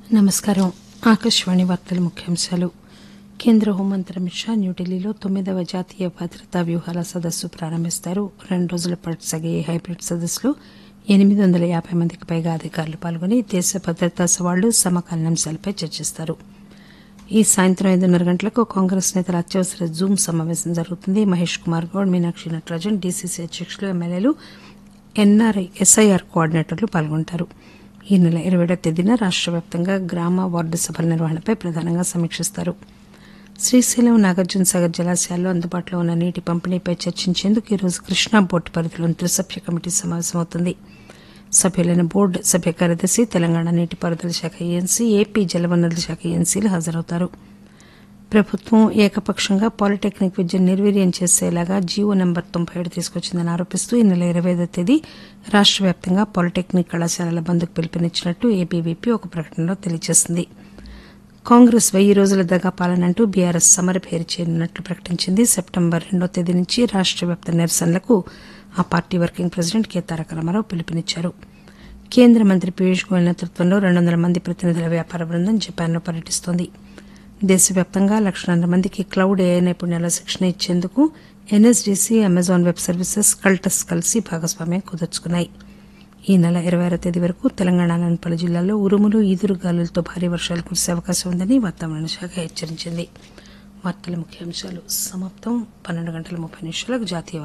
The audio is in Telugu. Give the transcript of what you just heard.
నమస్కారం ఆకాశవాణి వార్తల ముఖ్యాంశాలు కేంద్ర హోంమంత్రి అమిత్ షా న్యూఢిల్లీలో తొమ్మిదవ జాతీయ భద్రతా వ్యూహాల సదస్సు ప్రారంభిస్తారు రెండు రోజుల పాటు సాగే ఈ హైబ్రిడ్ సదస్సులో ఎనిమిది వందల యాబై మందికి పైగా అధికారులు పాల్గొని దేశ భద్రతా సవాళ్లు సమకాలీన అంశాలపై చర్చిస్తారు ఈ సాయంత్రం ఐదున్నర గంటలకు కాంగ్రెస్ నేతల అత్యవసర జూమ్ సమావేశం జరుగుతుంది మహేష్ కుమార్ గౌడ్ మీనాక్షి నటరాజన్ డీసీసీ అధ్యకులు ఎమ్మెల్యేలు ఎన్ఆర్ఐ ఎస్ఐఆర్ కోఆర్డినేటర్లు పాల్గొంటారు ఈ నెల ఇరవై తేదీన రాష్ట్ర వ్యాప్తంగా గ్రామ వార్డు సభల నిర్వహణపై ప్రధానంగా సమీక్షిస్తారు శ్రీశైలం నాగార్జున సాగర్ జలాశయాల్లో అందుబాటులో ఉన్న నీటి పంపిణీపై చర్చించేందుకు ఈరోజు కృష్ణా బోర్డు పరిధిలోని త్రిసభ్య కమిటీ సమావేశమవుతుంది సభ్యులైన బోర్డు సభ్య కార్యదర్శి తెలంగాణ నీటిపారుదల శాఖ ఏఎన్సీ ఏపీ జలవనరుల శాఖ ఏఎన్సీలు హాజరవుతారు ప్రభుత్వం ఏకపక్షంగా పాలిటెక్నిక్ విద్యను నిర్వీర్యం చేసేలాగా జీవో నెంబర్ తొంభై ఏడు తీసుకొచ్చిందని ఆరోపిస్తూ ఈ నెల ఇరవై ఐదో తేదీ రాష్ట్ర వ్యాప్తంగా పాలిటెక్నిక్ కళాశాలల బంద్కు పిలుపునిచ్చినట్టు ఏబీవీపీ ఒక ప్రకటనలో తెలియజేసింది కాంగ్రెస్ వెయ్యి రోజుల దగా పాలనంటూ బీఆర్ఎస్ సమరభేరి చేయనున్నట్లు ప్రకటించింది సెప్టెంబర్ రెండో తేదీ నుంచి రాష్ట్ర వ్యాప్త నిరసనలకు ఆ party working president K Taraka Rama Rao పిలుపునిచ్చారు కేంద్ర మంత్రి పీయూష్ గోయల్ నేతృత్వంలో రెండు వందల మంది ప్రతినిధుల వ్యాపార బృందం జపాన్లో పర్యటిస్తోంది దేశవ్యాప్తంగా లక్షన్నర మందికి క్లౌడ్ ఏఐ నైపుణ్యాల శిక్షణ ఇచ్చేందుకు ఎన్ఎస్డీసీ అమెజాన్ వెబ్ సర్వీసెస్ కల్టస్ కలిసి భాగస్వామ్యం కుదుర్చుకున్నాయి ఈ నెల ఇరవై ఆరో తేదీ వరకు తెలంగాణలోని పలు జిల్లాల్లో ఉరుములు ఈదురుగాలులతో భారీ వర్షాలు కురిసే అవకాశం ఉందని వాతావరణ శాఖ హెచ్చరించింది వార్తల ముఖ్యాంశాలు సమాప్తం పన్నెండు గంటల ముప్పై నిమిషాలకు జాతీయ